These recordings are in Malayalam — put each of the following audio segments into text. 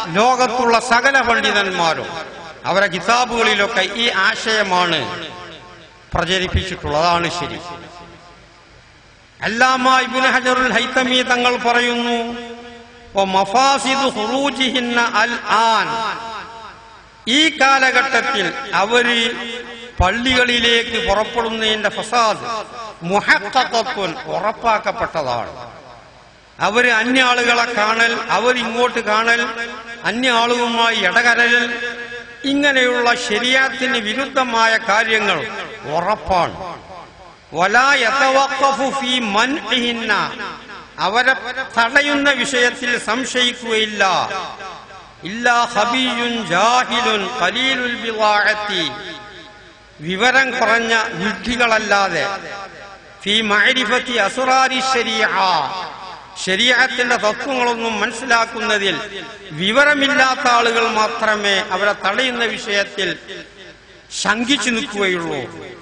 ലോകത്തുള്ള സകല പണ്ഡിതന്മാരും അവരെ കിതാബുകളിലൊക്കെ ഈ ആശയമാണ് പ്രചരിപ്പിച്ചിട്ടുള്ളത് അതാണ് ശരി അല്ലാമ ഇബ്നു ഹജറുൽ ഹൈത്തമി തങ്ങൾ പറയുന്നു "വ മഫാസിദു ഖുറൂജിഹിന്ന അൽ ആൻ ഈ കാലഘട്ടത്തിൽ അവര് പള്ളികളിലേക്ക് പുറപ്പെടുന്നതിന്റെ ഫസാദ് മുഹക്കത്വൻ ഉറപ്പാക്കപ്പെട്ടതാണ് അവര് അന്യ ആളുകളെ കാണൽ അവരിങ്ങോട്ട് കാണൽ അന്യ ആളുകളുമായി ഇടകലരൽ ഇങ്ങനെയുള്ള ശരിയാത്തിന് വിരുദ്ധമായ കാര്യങ്ങൾ ഉറപ്പാണ് വലാ യതവഖഫു ഫീ മൻഇഹിന്ന അവരെ തടയുന്ന വിഷയത്തിൽ സംശയിക്കുകയില്ല ഇല്ലാ ഖബീയുൻ ജാഹിലുൻ ഖലീലുൽ ബിളാഅത്തി വിവരം കുറഞ്ഞ വിഡ്ഢികളല്ലാതെ ഫീ മഅരിഫത്തി അസ്റാരി ശരീഅ ശരീഅത്തിന്റെ തത്വങ്ങളൊന്നും മനസ്സിലാക്കുന്നതിൽ വിവരമില്ലാത്ത ആളുകൾ മാത്രമേ അവരെ തടയുന്ന വിഷയത്തിൽ ശങ്കിച്ചു നിൽക്കുകയുള്ളൂ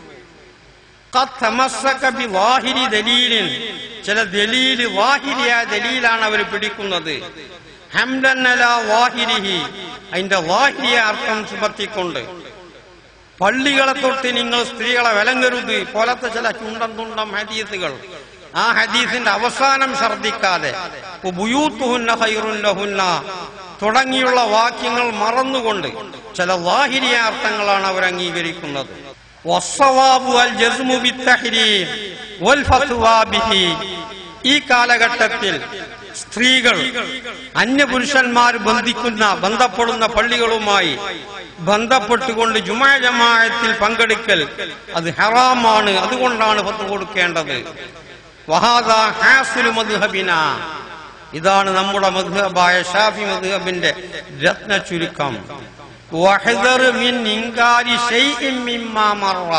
ഖദ് തമസ്സക ബിവാഹിരി ദലീലിൻ ചില ദലീല് വാഹിരിയായ ദലീലാണ് അവർ പിടിക്കുന്നത് ഹംദൻ അലാ വാഹിരിഹി അതിന്റെ വാഹിരിയ അർത്ഥം ചുമത്തിക്കൊണ്ട് പള്ളികളെ തൊട്ട് നിങ്ങൾ സ്ത്രീകളെ വിലങ്ങരുത് പോലത്തെ ചില ചുണ്ടം തുണ്ടം ഹദീസുകൾ ആ ഹദീസിന്റെ അവസാനം ഛർദിക്കാതെ ബുയൂത്തുഹുന്ന ഖൈറുൻ ലഹുന്ന തുടങ്ങിയുള്ള വാക്യങ്ങൾ മറന്നുകൊണ്ട് ചില വാഹിരിയ അർത്ഥങ്ങളാണ് അവർ അംഗീകരിക്കുന്നത് വസ്സവാബു അൽ ജസ്മു ബിത്തഹ്രീം വൽ ഫത്വാ ബിഹി ഈ കാലഘട്ടത്തിൽ സ്ത്രീകൾ അന്യപുരുഷന്മാർ ബന്ധിക്കുന്ന ബന്ധപ്പെടുന്ന പള്ളികളുമായി ബന്ധപ്പെട്ടുകൊണ്ട് ജുമാ ജമാഅത്തിൽ പങ്കെടുക്കൽ അത് ഹറാമാണ് അതുകൊണ്ടാണ് ഫത്ത് കൊടുക്കേണ്ടത് വഹാദ ഹാസുലു മദ്ഹബിന ഇതാണ് നമ്മുടെ മദ്ഹബായ ഷാഫി മദ്ഹബിന്റെ രത്ന ചുരുക്കം വഹദർ മിൻ ഇൻകാരി ശൈഇൻ മിമ്മാ മറ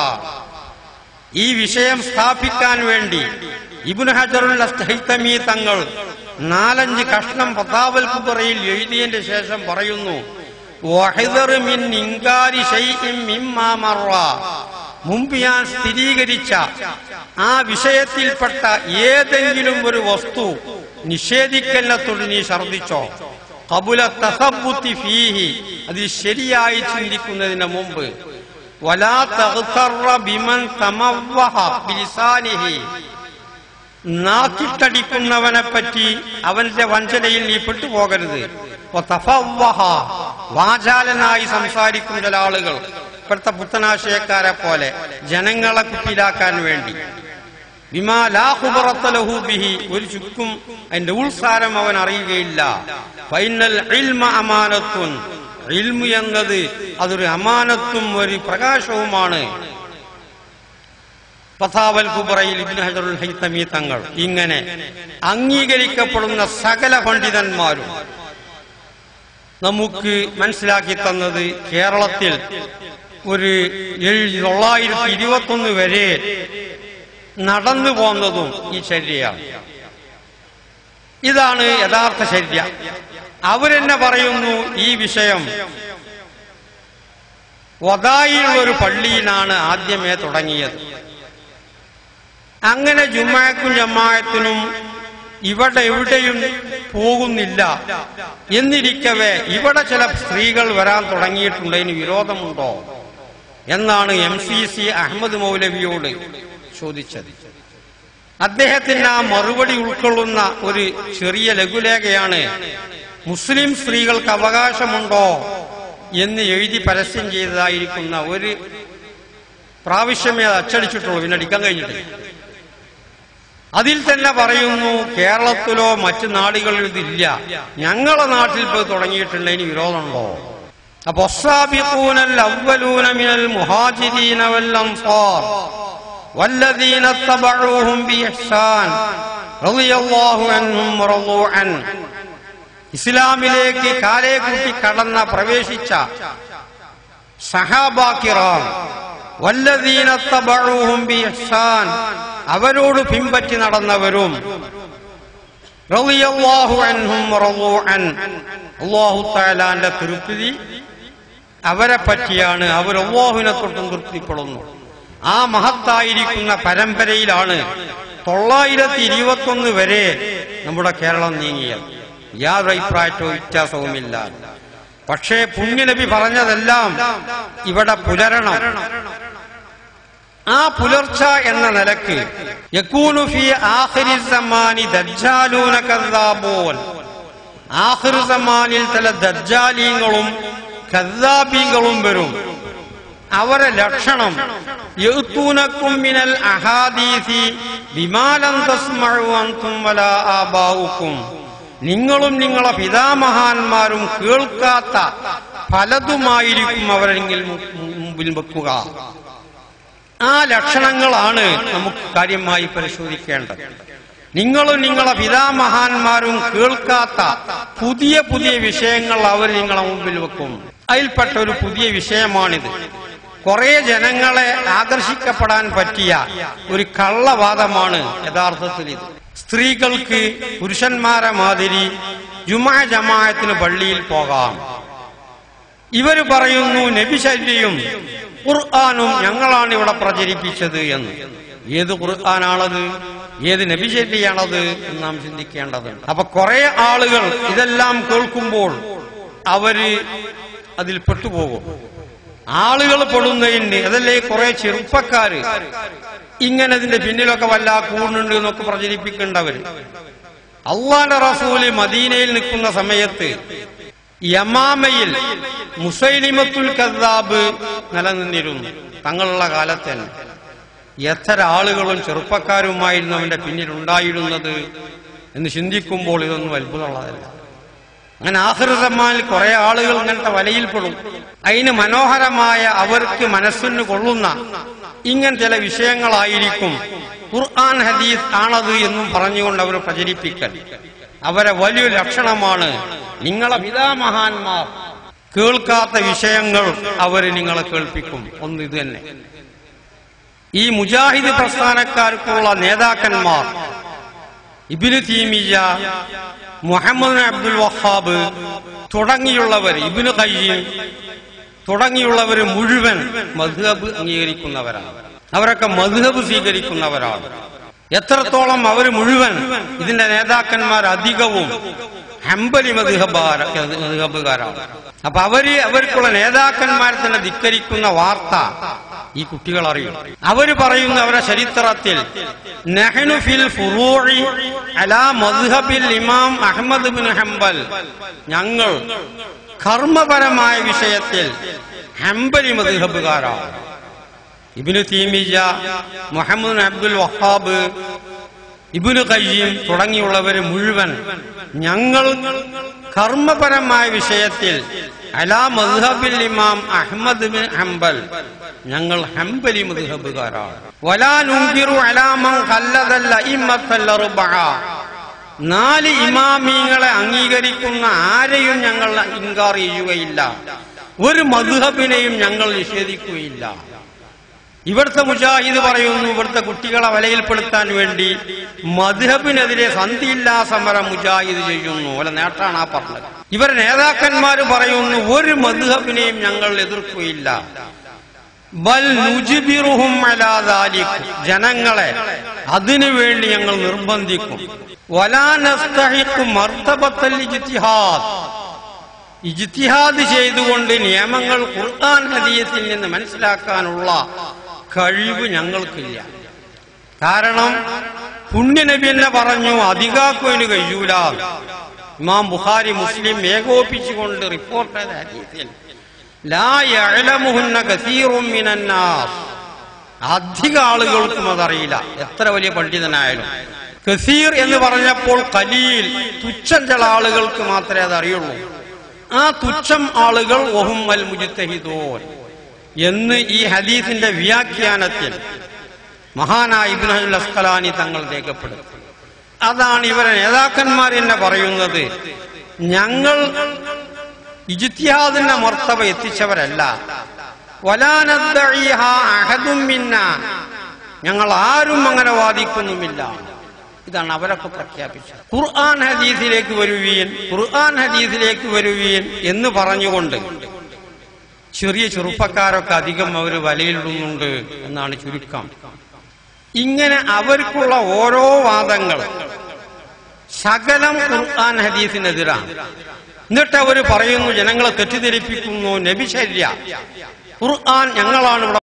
ഈ വിഷയം സ്ഥാപിക്കാൻ വേണ്ടി ഇബ്നു ഹജറുൽ ഹൈത്തമി തങ്ങൾ നാലഞ്ച് കഷ്ണം പതാവൽ കുബറയിൽ എഴുതിയതിന്റെ ശേഷം പറയുന്നു വഹദർ മിൻ ഇൻകാരി ശൈഇൻ മിമ്മാ മറ മുമ്പ് ഞാൻ സ്ഥിരീകരിച്ച ആ വിഷയത്തിൽപ്പെട്ട ഏതെങ്കിലും ഒരു വസ്തു നിഷേധിക്കലിനത്തോട് നീ ഛർദിച്ചോ കബുല തസബുത്തി ഫീഹി അത് ശരിയായി ചിന്തിക്കുന്നതിന് മുമ്പ് വലാ തഗ്തറ ബിമൻ തമവ്വഹ ബിലിസാനിഹി നാക്കിട്ടടിക്കുന്നവനെ പറ്റി അവന്റെ വഞ്ചനയിൽ നീ പെട്ടുപോകരുത് വതഫവ്വഹ, വാചാലനായി സംസാരിക്കും ചില ആളുകൾ ഇപ്പോഴത്തെ പുത്തനാശയക്കാരെ പോലെ ജനങ്ങളെ കുപ്പിലാക്കാൻ വേണ്ടി ബിമാ ലാ ഖുബറത്ത ലഹു ബിഹി ഒരു ചുക്കും അതിന്റെ ഉൾസാരം അവൻ അറിയുകയില്ല ഫൈനൽ ഇൽമ അമാനത്തുൻ ഇൽമു എന്നത് അതൊരു അമാനത്തും ഒരു പ്രകാശവുമാണ് പതാവൽ കുബറയിൽ ഇബ്നു ഹജറുൽ ഹൈത്തമി തങ്ങൾ ഇങ്ങനെ അംഗീകരിക്കപ്പെടുന്ന സകല പണ്ഡിതന്മാരും നമുക്ക് മനസ്സിലാക്കി തന്നത് കേരളത്തിൽ ഒരു ഏഴ് തൊള്ളായിരത്തി ഇരുപത്തൊന്ന് വരെ നടന്നു പോന്നതും ഈ ചര്യയാണ് ഇതാണ് യഥാർത്ഥ ചര്യ അവരെന്നെ പറയുന്നു ഈ വിഷയം വദായിലുള്ള ഒരു പള്ളിയിലാണ് ആദ്യമേ തുടങ്ങിയത് അങ്ങനെ ജുമാക്കും ജമായത്തിനും ഇവിടെ എവിടെയും പോകുന്നില്ല എന്നിരിക്കവേ ഇവിടെ ചില സ്ത്രീകൾ വരാൻ തുടങ്ങിയിട്ടുണ്ട് അതിന് വിരോധമുണ്ടോ എന്നാണ് എം സി സി അഹമ്മദ് മൗലവിയോട് ചോദിച്ചത് അദ്ദേഹത്തിന് ആ മറുപടി ഉൾക്കൊള്ളുന്ന ഒരു ചെറിയ ലഘുലേഖയാണ് മുസ്ലിം സ്ത്രീകൾക്ക് അവകാശമുണ്ടോ എന്ന് എഴുതി പരസ്യം ചെയ്തതായിരിക്കുന്ന ഒരു പ്രാവശ്യമേ അത് അച്ചടിച്ചിട്ടുള്ളൂ പിന്നെ അടിക്കാൻ കഴിഞ്ഞിട്ടില്ല അതിൽ തന്നെ പറയുന്നു കേരളത്തിലോ മറ്റു നാടുകളിലോ ഇതില്ല ഞങ്ങളെ നാട്ടിൽ ഇപ്പോൾ തുടങ്ങിയിട്ടുണ്ട് ഇനി വിരോധമുണ്ടോ അപ്പൊ السابقون الأولون من المهاجرين والأنصار والذين اتبعوهم بإحسان رضي الله عنهم ورضوا عنه ഇസ്ലാമിലേക്ക് കാലേ കൂട്ടി കടന്ന പ്രവേശിച്ച സഹാബാക്കിറാം വല്ലദീന തബഊഹും ബിഇഹ്സാൻ അവരോട് പിൻപറ്റി നടന്നവരും റളിയല്ലാഹു അൻഹും വറളൂ അൻ അല്ലാഹു തആലാന്റെ തൃപ്തി അവരെ പറ്റിയാണ് അവർ അള്ളാഹുവിനെ തൊട്ടും തൃപ്തിപ്പെടുന്നു ആ മഹത്തായിരിക്കുന്ന പരമ്പരയിലാണ് തൊള്ളായിരത്തി ഇരുപത്തൊന്ന് വരെ നമ്മുടെ കേരളം നീങ്ങിയത് യാതൊരു അഭിപ്രായത്തോ വ്യത്യാസവുമില്ല പക്ഷേ പുണ്യനബി പറഞ്ഞതെല്ലാം ഇവിടെ പുലരണം ആ പുലർച്ച എന്ന നിലക്ക് യക്കൂനു ഫി ആഖിരി സമാനി ദജ്ജാലൂന കദ്ദാബൂൻ ആഖിർ സമാനിൽ ചില ദജ്ജാലീങ്ങളും കദ്ദാബീങ്ങളും വരും അവരെ ലക്ഷണം യഅ്തൂനക്കും മിനൽ അഹാദീസി ബിമാലം തസ്മഉ അൻതും വലാ ആബാഉക്കും നിങ്ങളും നിങ്ങളെ പിതാമഹാന്മാരും കേൾക്കാത്ത പലതുമായിരിക്കും അവരെങ്കിൽ മുമ്പിൽ വെക്കുക ആ ലക്ഷണങ്ങളാണ് നമുക്ക് കാര്യമായി പരിശോധിക്കേണ്ടത് നിങ്ങളും നിങ്ങളെ പിതാമഹാന്മാരും കേൾക്കാത്ത പുതിയ പുതിയ വിഷയങ്ങൾ അവർ നിങ്ങളെ മുമ്പിൽ വെക്കും അതിൽപ്പെട്ട ഒരു പുതിയ വിഷയമാണിത് കുറെ ജനങ്ങളെ ആകർഷിക്കപ്പെടാൻ പറ്റിയ ഒരു കള്ളവാദമാണ് യഥാർത്ഥത്തിൽ ഇത് സ്ത്രീകൾക്ക് പുരുഷന്മാരെ മാതിരി ജുമാ ജമാഅത്തിന് പള്ളിയിൽ പോകാം ഇവര് പറയുന്നു നബിശല്യയും ഖുർആാനും ഞങ്ങളാണ് ഇവിടെ പ്രചരിപ്പിച്ചത് എന്ന് ഏത് ഖുർആാനാണത് ഏത് നബിശല്യാണത് എന്ന് നാം ചിന്തിക്കേണ്ടതുണ്ട് അപ്പൊ കുറെ ആളുകൾ ഇതെല്ലാം കേൾക്കുമ്പോൾ അവര് അതിൽ പെട്ടുപോകും ആളുകൾ പെടുന്നതിന് അതല്ലേ കുറെ ചെറുപ്പക്കാര് ഇങ്ങനെ ഇതിന്റെ പിന്നിലൊക്കെ വല്ല കൂടുന്നുണ്ട് എന്നൊക്കെ പ്രചരിപ്പിക്കേണ്ടവര് അള്ളാന്റെ റസൂല് മദീനയിൽ നിൽക്കുന്ന സമയത്ത് യമാമയിൽ മുസൈലിമത്തുൽ കദ്ദാബ് നിലനിന്നിരുന്നു തങ്ങളുള്ള കാലത്ത് തന്നെ എത്ര ആളുകളും ചെറുപ്പക്കാരുമായിരുന്നു അവന്റെ പിന്നിലുണ്ടായിരുന്നത് എന്ന് ചിന്തിക്കുമ്പോൾ ഇതൊന്നും അത്ഭുതമുള്ളതല്ല അങ്ങനെ ആഹൃതമാനിൽ കുറെ ആളുകൾ ഇങ്ങനത്തെ വലയിൽപ്പെടും അതിന് മനോഹരമായ അവർക്ക് മനസ്സിന് കൊള്ളുന്ന ഇങ്ങനെ ചില വിഷയങ്ങളായിരിക്കും ഖുർആൻ ഹദീസ് ആണത് എന്നും പറഞ്ഞുകൊണ്ട് അവർ പ്രചരിപ്പിക്കൽ അവരെ വലിയൊരു ലക്ഷണമാണ് നിങ്ങളെ പിതാമഹാന്മാർ കേൾക്കാത്ത വിഷയങ്ങൾ അവർ നിങ്ങളെ കേൾപ്പിക്കും ഒന്ന് ഇത് തന്നെ ഈ മുജാഹിദ് പ്രസ്ഥാനക്കാർക്കുള്ള നേതാക്കന്മാർ ഇബിന് തീമിയ മുഹമ്മദ് അബ്ദുൽ വഹാബ് തുടങ്ങിയുള്ളവർ ഇബിന് കയ്യം തുടങ്ങിയുള്ളവർ മുഴുവൻ മധുഹബ് അംഗീകരിക്കുന്നവരാണ് അവരൊക്കെ മധുഹബ് സ്വീകരിക്കുന്നവരാണ് എത്രത്തോളം അവർ മുഴുവൻ ഇതിന്റെ നേതാക്കന്മാർ അധികവും ഹംബലി മധുഹബുകാരാണ് അപ്പൊ അവര് അവർക്കുള്ള നേതാക്കന്മാരെ തന്നെ ധിക്കരിക്കുന്ന വാർത്ത ഈ കുട്ടികൾ അറിയും അവര് പറയുന്ന അവരുടെ ചരിത്രത്തിൽ നെഹ്നു ഫിൽ ഫുറൂഇ അലാ മദ്ഹബിൽ ഇമാം അഹമ്മദ് ബിൻ ഹംബൽ ഞങ്ങൾ കർമ്മപരമായ വിഷയത്തിൽ ഹംബലി മദ്ഹബുകാരാണ് ഇബിന് തീമിജ മുഹമ്മദ് അബ്ദുൽ വഹാബ് ഇബിന് കയ്യം തുടങ്ങിയുള്ളവർ മുഴുവൻ ഞങ്ങൾ കർമ്മപരമായ വിഷയത്തിൽ അലാ മദ്ഹബിൽ ഇമാം അഹമ്മദ് ബിൻ ഹംബൽ ഞങ്ങൾ ഹംബലി മദ്ഹബുകാരാണ് വലാ നുങ്കിറു അലാമൻ ഖല്ലദൽ അഇമ്മത്തൽ അർബഅ നാല് ഇമാമീങ്ങളെ അംഗീകരിക്കുന്ന ആരെയും ഞങ്ങൾ ഇൻകാർ ചെയ്യുകയില്ല ഒരു മധുഹബിനെയും ഞങ്ങൾ നിഷേധിക്കുകയില്ല ഇവിടുത്തെ മുജാഹിദ് പറയുന്നു ഇവിടുത്തെ കുട്ടികളെ വലയിൽപ്പെടുത്താൻ വേണ്ടി മധുഹബിനെതിരെ സന്ധിയില്ലാ സമരം മുജാഹിദ് ചെയ്യുന്നു അല്ല നേട്ടാണ് ആ പറഞ്ഞത് ഇവരെ നേതാക്കന്മാര് പറയുന്നു ഒരു മധുഹബിനെയും ഞങ്ങൾ എതിർക്കുകയില്ല ബൽ നുജിബിറുഹും അലാ ദാലിക്. ജനങ്ങളെ അതിനു വേണ്ടി ഞങ്ങൾ നിർബന്ധിക്കും വലാ നസ്തഹിഖു മർത്തബത്തൽ ഇജ്തിഹാദ് ഇജ്തിഹാദ് ചെയ്തുകൊണ്ട് നിയമങ്ങൾ ഖുർആൻ ഹദീസിൽ നിന്ന് മനസ്സിലാക്കാനുള്ള കഴിവ് ഞങ്ങൾക്കില്ല കാരണം പുണ്യനബി എന്നെ പറഞ്ഞു അധികാക്കുവിന് കഴിയൂല ഇമാം ബുഖാരി മുസ്ലിം ഏകോപിച്ചുകൊണ്ട് റിപ്പോർട്ട് ചെയ്ത ഹദീസിൽ ലാ യഅലമുഹുന്ന കസീറും മിനന്നാസ് അധിക ആളുകൾക്കും അതറിയില്ല എത്ര വലിയ പണ്ഡിതനായാലും കസീർ എന്ന് പറഞ്ഞപ്പോൾ കലീൽ തുച്ഛം ചില ആളുകൾക്ക് മാത്രമേ അത് അറിയുള്ളൂ ആ തുച്ഛം ആളുകൾ ഒഹും അൽ മുജിത്തഹിദോൻ എന്ന് ഈ ഹദീസിന്റെ വ്യാഖ്യാനത്തിൽ മഹാനായ ഇബ്രാഹിം അസ്കലാനി തങ്ങൾ രേഖപ്പെടുത്തി അതാണ് ഇവരെ നേതാക്കന്മാർ എന്നെ പറയുന്നത് ഞങ്ങൾ ഇജിത്യാദിന്റെ മർത്തവ എത്തിച്ചവരല്ല വലാനദ്ദഈഹ അഹദും മിന്ന ഞങ്ങൾ ആരും അങ്ങനെ വാദിക്കുന്നുമില്ല ഇതാണ് അവരൊക്കെ പ്രഖ്യാപിച്ചത് ഖുർആൻ ഹദീസിലേക്ക് വരുവീൻ ഖുർആൻ ഹദീസിലേക്ക് വരുവീൻ എന്ന് പറഞ്ഞുകൊണ്ട് ചെറിയ ചെറുപ്പക്കാരൊക്കെ അധികം അവർ വലയിലിടുന്നുണ്ട് എന്നാണ് ചുരുക്കം ഇങ്ങനെ അവർക്കുള്ള ഓരോ വാദങ്ങൾ സകലം ഖുർആൻ ഹദീസിനെതിരാണ് എന്നിട്ട് അവർ പറയുന്നു ജനങ്ങളെ തെറ്റിദ്ധരിപ്പിക്കുന്നു നബിശര്യ ഖുർആൻ ഞങ്ങളാണ് ഇവിടെ